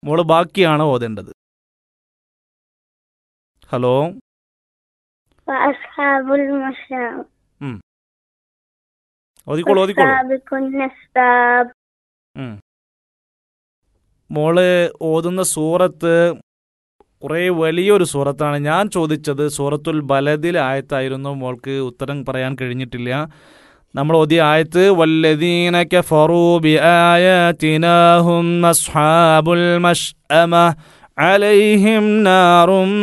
മോള് ബാക്കിയാണ് ഓതേണ്ടത് ഹലോ وأصحاب المشام ഓതിക്കോളൂ ഓതിക്കോളൂ والسابقون الساب ഉം. മോള് ഓതുന്ന സൂറത്ത് കുറേ വലിയൊരു സൂറത്താണ് ഞാൻ ചോദിച്ചത് സൂറത്തുൽ ബലദിൽ ആയത്തായിരുന്നു മോൾക്ക് ഉത്തരം പറയാൻ കഴിഞ്ഞിട്ടില്ല നമ്മൾ ഓതിയ ആയത്ത് വല്ലദീന കഫറൂ ബിആയാതിനാ ഹും അസ്ഹാബുൽ മശ്അമ അലൈഹിം നാറും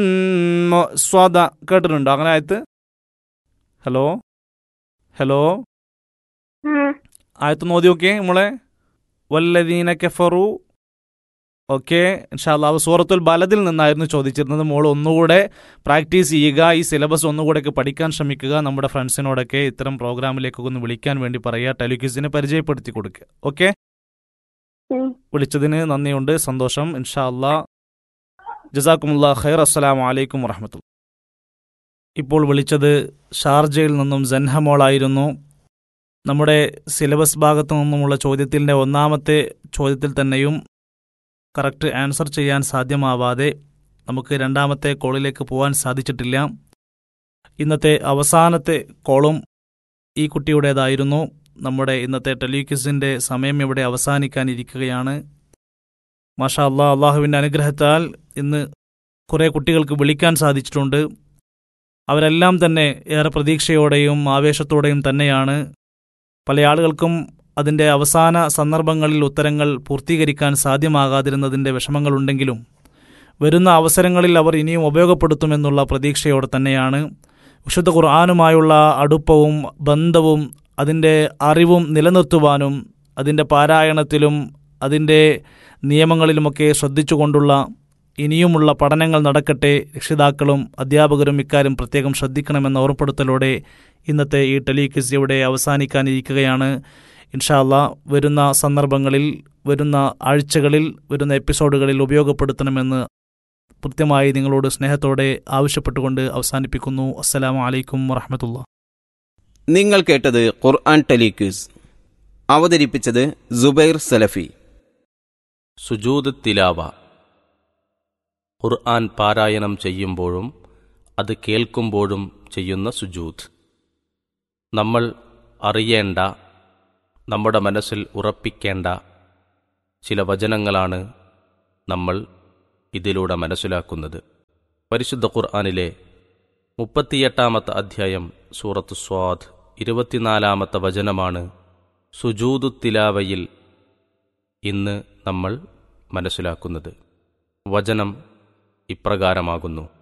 മുസ്വദ കേട്ടിട്ടുണ്ടോ അങ്ങനെ ആയത്ത് ഹലോ ഹലോ ഉം. ആയത്ത് നോതി നോക്കിയേ മോളെ വല്ലദീന കഫറു ഓക്കെ ഇൻഷാല്ലാവ് സൂറത്തുൽ ബലദിൽ നിന്നായിരുന്നു ചോദിച്ചിരുന്നത് മോൾ ഒന്നുകൂടെ പ്രാക്ടീസ് ചെയ്യുക ഈ സിലബസ് ഒന്നുകൂടെയൊക്കെ പഠിക്കാൻ ശ്രമിക്കുക നമ്മുടെ ഫ്രണ്ട്സിനോടൊക്കെ ഇത്തരം പ്രോഗ്രാമിലേക്കൊക്കെ ഒന്ന് വിളിക്കാൻ വേണ്ടി പറയുക ടെലിക്വിസിനെ പരിചയപ്പെടുത്തി കൊടുക്കുക ഓക്കെ ഉം. വിളിച്ചതിന് നന്ദിയുണ്ട് സന്തോഷം ഇൻഷാ അല്ലാ ജസാക്കുമുല്ലാ ഖൈർ അസ്സലാമു അലൈക്കും വറഹമത്തുള്ള ഇപ്പോൾ വിളിച്ചത് ഷാർജയിൽ നിന്നും ജൻഹ മോളായിരുന്നു നമ്മുടെ സിലബസ് ഭാഗത്തു നിന്നുമുള്ള ചോദ്യത്തിൻ്റെ ഒന്നാമത്തെ ചോദ്യത്തിൽ തന്നെയും കറക്റ്റ് ആൻസർ ചെയ്യാൻ സാധ്യമാവാതെ നമുക്ക് രണ്ടാമത്തെ കോളിലേക്ക് പോകാൻ സാധിച്ചിട്ടില്ല ഇന്നത്തെ അവസാനത്തെ കോളും ഈ കുട്ടിയുടേതായിരുന്നു നമ്മുടെ ഇന്നത്തെ ടെലിക്വിസിൻ്റെ സമയം ഇവിടെ അവസാനിക്കാനിരിക്കുകയാണ് മാഷാ അള്ളാ അള്ളാഹുവിൻ്റെ അനുഗ്രഹത്താൽ ഇന്ന് കുറേ കുട്ടികൾക്ക് വിളിക്കാൻ സാധിച്ചിട്ടുണ്ട് അവരെല്ലാം തന്നെ ഏറെ പ്രതീക്ഷയോടെയും ആവേശത്തോടെയും തന്നെയാണ് പല ആളുകൾക്കും അതിൻ്റെ അവസാന സന്ദർഭങ്ങളിൽ ഉത്തരങ്ങൾ പൂർത്തീകരിക്കാൻ സാധ്യമാകാതിരുന്നതിൻ്റെ വിഷമങ്ങളുണ്ടെങ്കിലും വരുന്ന അവസരങ്ങളിൽ അവർ ഇനിയും ഉപയോഗപ്പെടുത്തുമെന്നുള്ള പ്രതീക്ഷയോടെ തന്നെയാണ് വിശുദ്ധ ഖുർആാനുമായുള്ള അടുപ്പവും ബന്ധവും അതിൻ്റെ അറിവും നിലനിർത്തുവാനും അതിൻ്റെ പാരായണത്തിലും അതിൻ്റെ നിയമങ്ങളിലുമൊക്കെ ശ്രദ്ധിച്ചുകൊണ്ടുള്ള ഇനിയുമുള്ള പഠനങ്ങൾ നടക്കട്ടെ രക്ഷിതാക്കളും അധ്യാപകരും ഇക്കാര്യം പ്രത്യേകം ശ്രദ്ധിക്കണമെന്ന ഓർമ്മപ്പെടുത്തലോടെ ഇന്നത്തെ ഈ ടെലിക്വിസ് ഇവിടെ അവസാനിക്കാനിരിക്കുകയാണ് ഇൻഷാല്ല വരുന്ന സന്ദർഭങ്ങളിൽ വരുന്ന ആഴ്ചകളിൽ വരുന്ന എപ്പിസോഡുകളിൽ ഉപയോഗപ്പെടുത്തണമെന്ന് കൃത്യമായി നിങ്ങളോട് സ്നേഹത്തോടെ ആവശ്യപ്പെട്ടുകൊണ്ട് അവസാനിപ്പിക്കുന്നു അസ്സലാമു അലൈക്കും വറഹമത്തുള്ള നിങ്ങൾ കേട്ടത് ഖുർആൻ ടെലിക്യൂസ് അവതരിപ്പിച്ചത് ജുബൈർ സലഫി സുജൂദ് തിലാവ ഖുർആൻ പാരായണം ചെയ്യുമ്പോഴും അത് കേൾക്കുമ്പോഴും ചെയ്യുന്ന സുജൂദ് നമ്മൾ അറിയേണ്ട നമ്മുടെ മനസ്സിൽ ഉറപ്പിക്കേണ്ട ചില വചനങ്ങളാണ് നമ്മൾ ഇതിലൂടെ മനസ്സിലാക്കുന്നത് പരിശുദ്ധ ഖുർആനിലെ മുപ്പത്തിയെട്ടാമത്തെ അധ്യായം സൂറത്ത് സ്വാദ് ഇരുപത്തിനാലാമത്തെ വചനമാണ് സുജൂദു തിലാവയിൽ ഇന്ന് നമ്മൾ മനസ്സിലാക്കുന്നത് വചനം ഇപ്രകാരമാകുന്നു